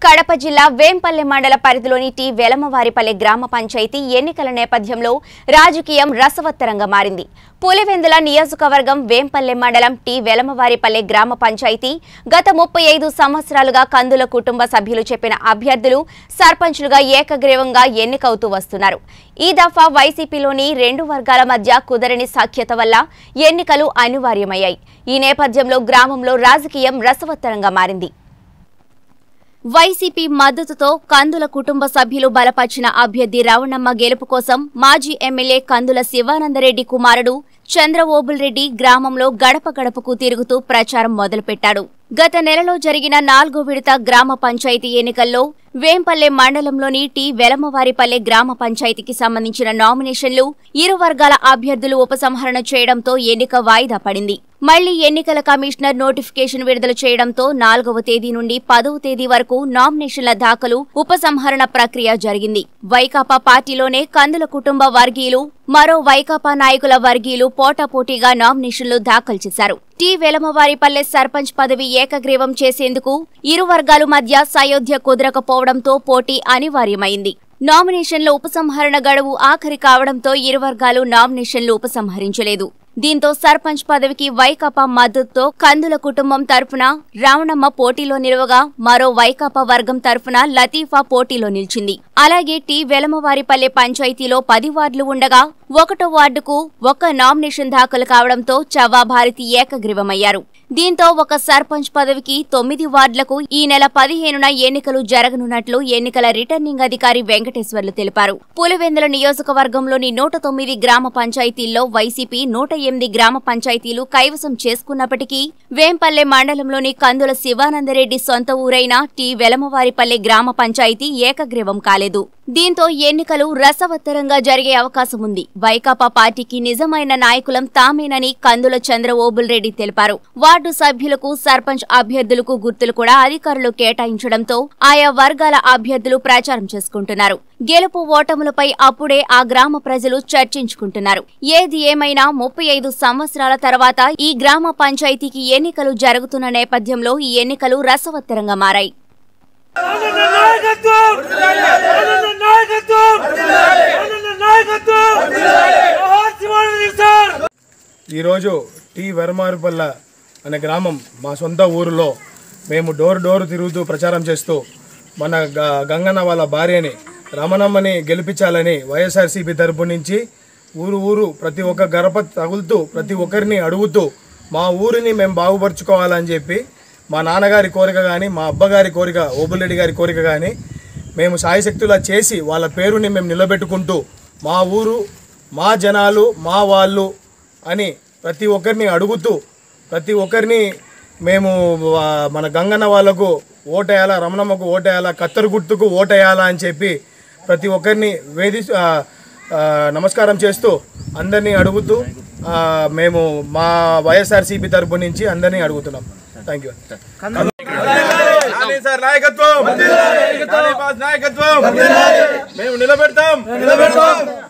కడప జిల్లా వేంపల్లె మండల పరిధిలోని టి వెలమవారిపల్లె గ్రామ పంచాయతీ ఎన్నికల నేపథ్యంలో రాజకీయం రసవత్తరంగా మారింది పులివెందుల నియోజకవర్గం వేంపల్లె మండలం టి వెలమవారిపల్లె గ్రామ పంచాయతీ గత ముప్పై ఐదు సంవత్సరాలుగా కందుల కుటుంబ సభ్యులు చెప్పిన అభ్యర్థులు సర్పంచులుగా ఏకగ్రీవంగా ఎన్నికవుతూ వస్తున్నారు ఈ దఫా వైసీపీలోని రెండు వర్గాల మధ్య కుదరని సఖ్యత వల్ల ఎన్నికలు అనివార్యమయ్యాయి ఈ నేపథ్యంలో గ్రామంలో రాజకీయం రసవత్తరంగా మారింది వైసీపీ మద్దతుతో కందుల కుటుంబ సభ్యులు బలపరిచిన అభ్యర్థి రవణమ్మ గెలుపు కోసం మాజీ ఎమ్మెల్యే కందుల శివానందరెడ్డి కుమారుడు చంద్రఓబుల్ రెడ్డి గ్రామంలో గడప గడపకు తిరుగుతూ ప్రచారం మొదలుపెట్టాడు గత నెలలో జరిగిన నాలుగో విడత గ్రామ పంచాయతీ ఎన్నికల్లో వేంపల్లె మండలంలోని టి వెలమవారిపల్లె గ్రామ పంచాయతీకి సంబంధించిన నామినేషన్లు ఇరు వర్గాల అభ్యర్థులు ఉపసంహరణ చేయడంతో ఎన్నిక వాయిదా పడింది మళ్లీ ఎన్నికల కమిషనర్ నోటిఫికేషన్ విడుదల చేయడంతో నాలుగవ తేదీ నుండి పదవ తేదీ వరకు నామినేషన్ల దాఖలు ఉపసంహరణ ప్రక్రియ జరిగింది వైకాపా పార్టీలోనే కందుల కుటుంబ వర్గీయులు మరో వైకాపా నాయకుల వర్గీయులు పోటాపోటీగా నామినేషన్లు దాఖలు చేశారు టి వెలమవారిపల్లె సర్పంచ్ పదవి ఏకగ్రీవం చేసేందుకు ఇరు వర్గాల మధ్య సయోధ్య కుదరకపోవడంతో పోటీ అనివార్యమైంది నామినేషన్ల ఉపసంహరణ గడువు ఆఖరి కావడంతో ఇరు వర్గాలు నామినేషన్లు ఉపసంహరించలేదు దీంతో సర్పంచ్ పదవికి వైకాపా మద్దతుతో కందుల కుటుంబం తరఫున రావణమ్మ పోటీలో నిలవగా మరో వైకాపా వర్గం తరఫున లతీఫా పోటీలో నిలిచింది అలాగే టి వెలమవారిపల్లె పంచాయతీలో పది వార్డులు ఉండగా ఒకటో వార్డుకు ఒక్క నామినేషన్ దాఖలు కావడంతో చవ్వా భారతి ఏకగ్రీవమయ్యారు దీంతో ఒక సర్పంచ్ పదవికి తొమ్మిది వార్డులకు ఈ నెల పదిహేనున ఎన్నికలు జరగనున్నట్లు ఎన్నికల రిటర్నింగ్ అధికారి వెంకటేశ్వర్లు తెలిపారు పులివెందుల నియోజకవర్గంలోని నూట తొమ్మిది గ్రామ పంచాయతీల్లో వైసీపీ నూట ఎనిమిది గ్రామ పంచాయతీలు కైవసం చేసుకున్నప్పటికీ వేంపల్లె మండలంలోని కందుల శివానందరెడ్డి సొంత ఊరైన టి వెలమవారిపల్లె గ్రామ పంచాయతీ ఏకగ్రీవం కాలేదు దీంతో ఎన్నికలు రసవత్తరంగా జరిగే అవకాశం ఉంది వైకాపా పార్టీకి నిజమైన నాయకులం తామేనని కందుల చంద్ర ఓబుల్ రెడ్డి తెలిపారు వార్డు సభ్యులకు సర్పంచ్ అభ్యర్థులకు గుర్తులు కూడా అధికారులు కేటాయించడంతో ఆయా వర్గాల అభ్యర్థులు ప్రచారం చేసుకుంటున్నారు గెలుపు ఓటములపై అప్పుడే ఆ గ్రామ ప్రజలు చర్చించుకుంటున్నారు ఏది ఏమైనా ముప్పై ఐదు సంవత్సరాల తర్వాత ఈ గ్రామ పంచాయతీకి ఎన్నికలు జరుగుతున్న నేపథ్యంలో ఈ ఎన్నికలు రసవత్తరంగా మారాయి అనంత నాయకత్వం అనంత నాయకత్వం అనంత నాయకత్వం జోహార్ శివానంద సార్ ఈరోజు టీ వెరమారుపల్ల అనే గ్రామం మా సొంత ఊరిలో మేము డోర్ డోర్ తిరుగుతూ ప్రచారం చేస్తూ మన గ- గంగన్న వాళ్ళ భార్యని రమణమ్మని గెలిపించాలని వైఎస్ఆర్సీపీ తరపు నుంచి ఊరు ఊరు ప్రతి ఒక్క గడప తగులుతూ ప్రతి ఒక్కరిని అడుగుతూ మా ఊరిని మేము బాగుపరుచుకోవాలని చెప్పి మా నాన్నగారి కోరిక కానీ మా అబ్బగారి కోరిక ఓబులెడ్డి గారి కోరిక కానీ మేము సాయశక్తులా చేసి వాళ్ళ పేరుని మేము నిలబెట్టుకుంటూ మా ఊరు మా జనాలు మా వాళ్ళు అని ప్రతి ఒక్కరిని అడుగుతూ ప్రతి ఒక్కరిని మేము ఆ, మన గంగన్న వాళ్ళకు ఓటేయాలా రమణమ్మకు ఓటేయాలా కత్తెర గుర్తుకు ఓటేయాలా అని చెప్పి ప్రతి ఒక్కరిని వేధి ఆ, ఆ, నమస్కారం చేస్తూ అందరినీ అడుగుతూ ఆ, మేము మా వైఎస్ఆర్సీపీ తరపు నుంచి అందరినీ అడుగుతున్నాం థ్యాంక్ యూ నాని సార్ నాయకత్వం నాని బాస్ నాయకత్వం మేము నిలబెడతాం నిలబెడతాం